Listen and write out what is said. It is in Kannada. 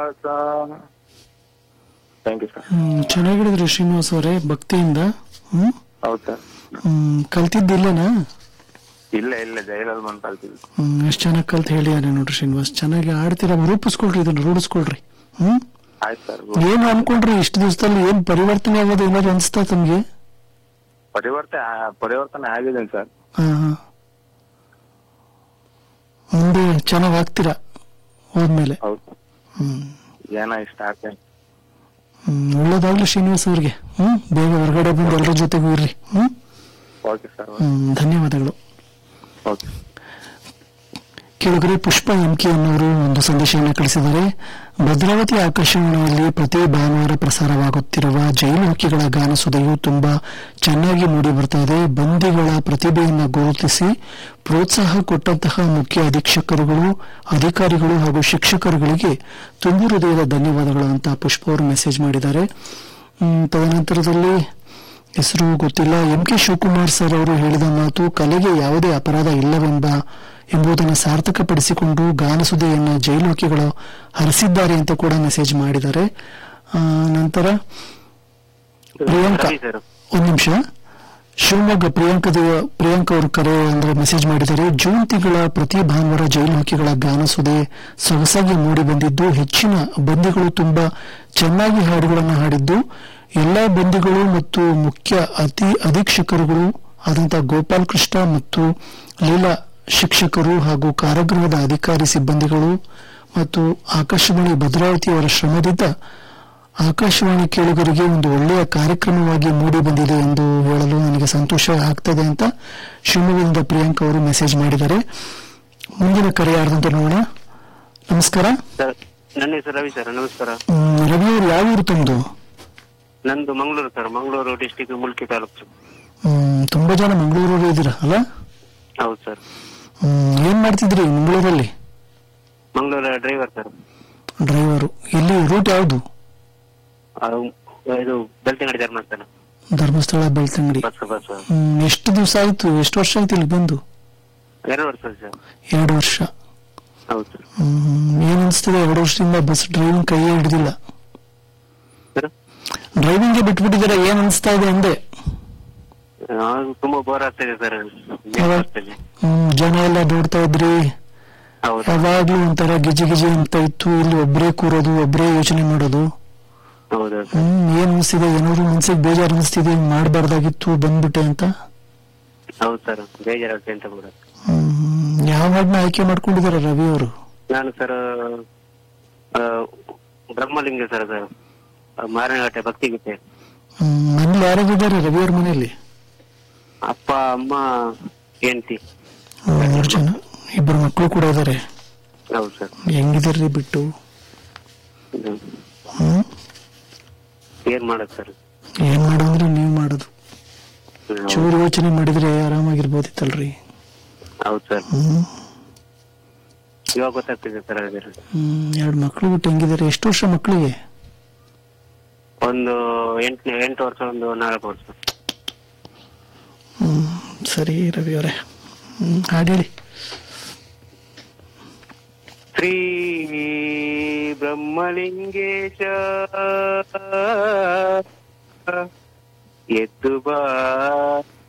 ಥ್ಯಾಂಕ್ ಯು ಸರ್ ಹ್ಮ್ ಚೆನ್ನಾಗಿಡಿದ್ರಿ ಶ್ರೀನಿವಾಸ್ ಅವರೇ ಭಕ್ತಿಯಿಂದ ಹ್ಮ್ ಹೌದು ಸರ್ ಹ್ಮ್ ಕಲ್ತಿದ್ದಿಲ್ಲನಾ ಇಲ್ಲ ಇಲ್ಲ ಜೈಲಲ್ಲಿ ಬಂದು ಕಲ್ತಿದ್ವಿ ಹ್ಮ್ ಎಷ್ಟು ಚೆನ್ನಾಗಿ ಕಲ್ತ್ ಹೇಳಿದಾರೆ ನೋಡ್ರಿ ಶ್ರೀನಿವಾಸ್ ಚೆನ್ನಾಗಿ ಆಡ್ತೀರಾ ರೂಪಿಸ್ಕೊಳ್ರಿ ಇದನ್ನ ರೂಢಿಸ್ಕೊಳ್ರಿ ಹ್ಮ್ ಆಯ್ತು ಸರ್ ಏನ್ ಅನ್ಕೊಂಡ್ರಿ ಇಷ್ಟು ದಿವಸದಲ್ಲಿ ಏನ್ ಪರಿವರ್ತನೆ ಆಗೋದು ಏನಾದ್ರು ಅನ್ಸ್ತಾ ತಮ್ಗೆ ಪರಿವರ್ತನೆ ಪರಿವರ್ತನೆ ಆಗಿದೆ ಸರ್ ಹಾ ಹಾ ಮುಂದೆ ಚೆನ್ನಾಗ್ ಆಗ್ತೀರಾ ಹೋದ್ಮೇಲೆ ಹೌದು ಹ್ಮ್ ಏನೋ ಇಷ್ಟ ಆಗ್ತೇನೆ ಹ್ಮ್ ಒಳ್ಳೇದಾಗ್ಲಿ ಶ್ರೀನಿವಾಸ್ ಅವ್ರಿಗೆ ಹ್ಮ್ ಬೇಗ ಹೊರಗಡೆ ಬಂದು ಎಲ್ಲರ ಜೊತೆಗೂ ಇರ್ರಿ ಹ್ಮ್ ಓಕೆ ಸರ್ ಹ್ಮ್ ಧನ್ಯವಾದಗಳು ಓಕೆ ಕೆಳಗಡೆ ಪುಷ್ಪ ಎಂ ಕೆ ಅನ್ನೋರು ಒಂದು ಸಂದೇಶವನ್ನು ಕಳಿಸಿದ್ದಾರೆ ಭದ್ರಾವತಿ ಆಕಾಶವಾಣಿಯಲ್ಲಿ ಪ್ರತಿ ಭಾನುವಾರ ಪ್ರಸಾರವಾಗುತ್ತಿರುವ ಜೈಲು ಹಕ್ಕಿಗಳ ಗಾನ ಸುಧೆಯು ತುಂಬಾ ಚೆನ್ನಾಗಿ ಮೂಡಿ ಬರ್ತಾ ಇದೆ ಬಂದಿಗಳ ಪ್ರತಿಭೆಯನ್ನು ಗುರುತಿಸಿ ಪ್ರೋತ್ಸಾಹ ಕೊಟ್ಟಂತಹ ಮುಖ್ಯ ಅಧೀಕ್ಷಕರುಗಳು ಅಧಿಕಾರಿಗಳು ಹಾಗೂ ಶಿಕ್ಷಕರುಗಳಿಗೆ ತುಂಬು ಹೃದಯದ ಧನ್ಯವಾದಗಳು ಅಂತ ಪುಷ್ಪ ಅವರು ಮೆಸೇಜ್ ಮಾಡಿದ್ದಾರೆ ಹ್ಮ್, ತದನಂತರದಲ್ಲಿ ಹೆಸರು ಗೊತ್ತಿಲ್ಲ ಎಂ ಕೆ ಶಿವಕುಮಾರ್ ಸರ್ ಅವರು ಹೇಳಿದ ಮಾತು ಕಲೆಗೆ ಯಾವುದೇ ಅಪರಾಧ ಇಲ್ಲವೆಂಬ ಎಂಬುದನ್ನು ಸಾರ್ಥಕಪಡಿಸಿಕೊಂಡು ಗಾನಸುದೆಯನ್ನು ಜೈಲು ಹಕ್ಕಿಗಳು ಹರಿಸಿದ್ದಾರೆ ಅಂತ ಕೂಡ ಮೆಸೇಜ್ ಮಾಡಿದ್ದಾರೆ ಆ, ನಂತರ ಪ್ರಿಯಾಂಕಾ ರವಿ ಸರ್ ಒಂದ್ ನಿಮಿಷ ಶಿವಮೊಗ್ಗ ಪ್ರಿಯಾಂಕ ದೇವ- ಪ್ರಿಯಾಂಕ ಅವರು ಕರೆ ಅಂದ್ರೆ ಮೆಸೇಜ್ ಮಾಡಿದ್ದಾರೆ ಜೂನ್ ತಿಂಗಳ ಪ್ರತಿ ಭಾನುವಾರ ಜೈಲು ಹಕ್ಕಿಗಳ ಗಾನಸುದೆ ಸೊಗಸಾಗಿ ಮೂಡಿ ಬಂದಿದ್ದು ಹೆಚ್ಚಿನ ಬಂದಿಗಳು ತುಂಬಾ ಚೆನ್ನಾಗಿ ಹಾಡುಗಳನ್ನು ಹಾಡಿದ್ದು ಎಲ್ಲಾ ಬಂದಿಗಳು ಮತ್ತು ಮುಖ್ಯ ಅತಿ ಅಧೀಕ್ಷಕರುಗಳು ಆದಂತ ಗೋಪಾಲ್ ಕೃಷ್ಣ ಮತ್ತು ಲೀಲಾ ಶಿಕ್ಷಕರು ಹಾಗೂ ಕಾರಾಗೃಹದ ಅಧಿಕಾರಿ ಸಿಬ್ಬಂದಿಗಳು ಮತ್ತು ಆಕಾಶವಾಣಿ ಭದ್ರಾವತಿಯವರ ಶ್ರಮದಿಂದ ಆಕಾಶವಾಣಿ ಕೇಳುಗರಿಗೆ ಒಂದು ಒಳ್ಳೆಯ ಕಾರ್ಯಕ್ರಮವಾಗಿ ಮೂಡಿ ಬಂದಿದೆ ಎಂದು ಹೇಳಲು ನನಗೆ ಸಂತೋಷ ಆಗ್ತದೆ ಅಂತ ಶಿವಮೊಗ್ಗದಿಂದ ಪ್ರಿಯಾಂಕ ಅವರು ಮೆಸೇಜ್ ಮಾಡಿದ್ದಾರೆ ಮುಂದಿನ ಕರೆ ಯಾರ್ದಂತ ನೋಡೋಣ ನಮಸ್ಕಾರ ಸರ್ ನನ್ನ ಹೆಸರು ರವಿ ಸರ್ ನಮಸ್ಕಾರ ಹ್ಮ್, ರವಿ ಅವರು ಯಾವ ಊರು ತಮ್ಮದು ನಂದು ಮಂಗಳೂರು ಸರ್ ಮಂಗಳೂರು ಡಿಸ್ಟಿಕ್ ಮುಲ್ಕಿ ತಾಲೂಕು ಹ್ಮ್, ತುಂಬಾ ಜನ ಮಂಗಳೂರಲ್ಲಿ ಇದ್ದೀರಾ ಅಲ್ಲ ಹೌದು ಸರ್ ಹ್ಮ್, ಏನ್ ಮಾಡ್ತಿದ್ರಿ ಮಂಗಳೂರಲ್ಲಿ ಮಂಗಳೂರ ಡ್ರೈವರ್ ಸರ್ ಡ್ರೈವರು ಇಲ್ಲಿ ರೂಟ್ ಯಾವುದು ಇದು ಬೆಳ್ತಂಗಡಿ ಧರ್ಮಸ್ಥಳ ಧರ್ಮಸ್ಥಳ ಬೆಳ್ತಂಗಡಿ ಬಸ್ ಬಸ್ ಹ್ಮ್, ಎಷ್ಟು ದಿವಸ ಆಯ್ತು ಎಷ್ಟು ವರ್ಷ ಆಯ್ತು ಇಲ್ಲಿ ಬಂದು ಎರಡು ವರ್ಷ ಸರ್ ಎರಡು ವರ್ಷ ಹೌದು ಸರ್ ಹ್ಮ್, ಏನ್ ಅನ್ಸ್ತಿದೆ ಎರಡು ವರ್ಷದಿಂದ ಬಸ್ ಡ್ರೈವಿಂಗ್ ಕೈಯೇ ಹಿಡಿದಿಲ್ಲ ಸರ್ ಡ್ರೈವಿಂಗ್ ಬಿಟ್ಬಿಟ್ಟಿದ್ದೀರಾ ಏನ್ ಅನ್ಸ್ತಾ ಇದೆ ಅಂದೆ ಆ, ತುಂಬಾ ಬೋರ್ ಆಗ್ತಿದೆ ಸರ್ ಯಾವಾಗ- ಹ್ಮ್, ಜನ ಎಲ್ಲ ನೋಡ್ತಾ ಇದ್ರಿ ಹೌದು ಯಾವಾಗ್ಲೂ ಒಂಥರ ಗಿಜಿ ಗಿಜಿ ಅಂತ ಇತ್ತು ಇಲ್ಲಿ ಒಬ್ರೇ ಕೂರೋದು ಒಬ್ರೇ ಯೋಚನೆ ಮಾಡೋದು ಹೌದು ಸರ್ ಹ್ಮ್ ಏನ್ ಅನ್ಸ್ತಿದೆ ಏನಾದ್ರು ಮನ್ಸಿಗೆ ಬೇಜಾರು ಅನಿಸ್ತಿದೆ ಹಿಂಗ್ ಮಾಡ್ಬಾರ್ದಾಗಿತ್ತು ಬಂದ್ಬಿಟ್ಟೆ ಅಂತ ಹೌದು ಸರ್ ಬೇಜಾರಾಗ್ತದೆ ಅಂತ ಕೂಡ ಹ್ಮ್ ಯಾವ ಹಾಡ್ನ ಆಯ್ಕೆ ಮಾಡ್ಕೊಂಡಿದ್ದಾರೆ ರವಿ ಅವರು ನಾನು ಸರ್ ಆ, ಬ್ರಹ್ಮಲಿಂಗ ಸರ್ ಸರ್ ಮಾರನಘಟ್ಟ ಭಕ್ತಿಗೀತೆ ಹ್ಮ್ ಮನೇಲಿ ಯಾರಾಗಿದ್ದಾರೆ ರವಿ ಅವ್ರ ಮನೆಯಲ್ಲಿ ಅಪ್ಪ ಅಮ್ಮ ಹೆಂಡತಿ ಹ್ಮ್, ಮೂರ್ ಜನ ಇಬ್ಬರು ಮಕ್ಕಳು ಕೂಡ ಇದಾರೆ ಹೌದು ಸರ್ ಹೆಂಗಿದಾರ್ರಿ ಬಿಟ್ಟು ಇದು ಹ್ಮ್ ಏನ್ ಮಾಡೋದು ಸರ್ ಏನ್ ಮಾಡೋದ್ರೆ ನೀವ್ ಮಾಡೋದು ಚೂರು ಯೋಚನೆ ಮಾಡಿದ್ರೆ ಆರಾಮಾಗಿರ್ಬೋದಿತ್ತಲ್ರಿ ಹೌದು ಸರ್ ಹ್ಮ್ ಇವಾಗ ಗೊತ್ತಾಗ್ತಿದೆ ಸರ್ ಹಾಗಾದ್ರೆ ಹ್ಮ್ ಎರಡು ಮಕ್ಕಳು ಬಿಟ್ಟು ಹೆಂಗಿದ್ದಾರೆ ಎಷ್ಟು ವರ್ಷ ಮಕ್ಕಳಿಗೆ ಒಂದು ಎಂಟು ಎಂಟು ವರ್ಷ ಒಂದು ನಾಲ್ಕು ವರ್ಷ ಹ್ಮ್ ಸರಿ ರವಿ ಅವರೇ ಹ್ಮ್ ಹಾಡು ಹೇಳಿ ಶ್ರೀ ಬ್ರಹ್ಮಲಿಂಗೇಶ ಎದ್ದು ಬಾ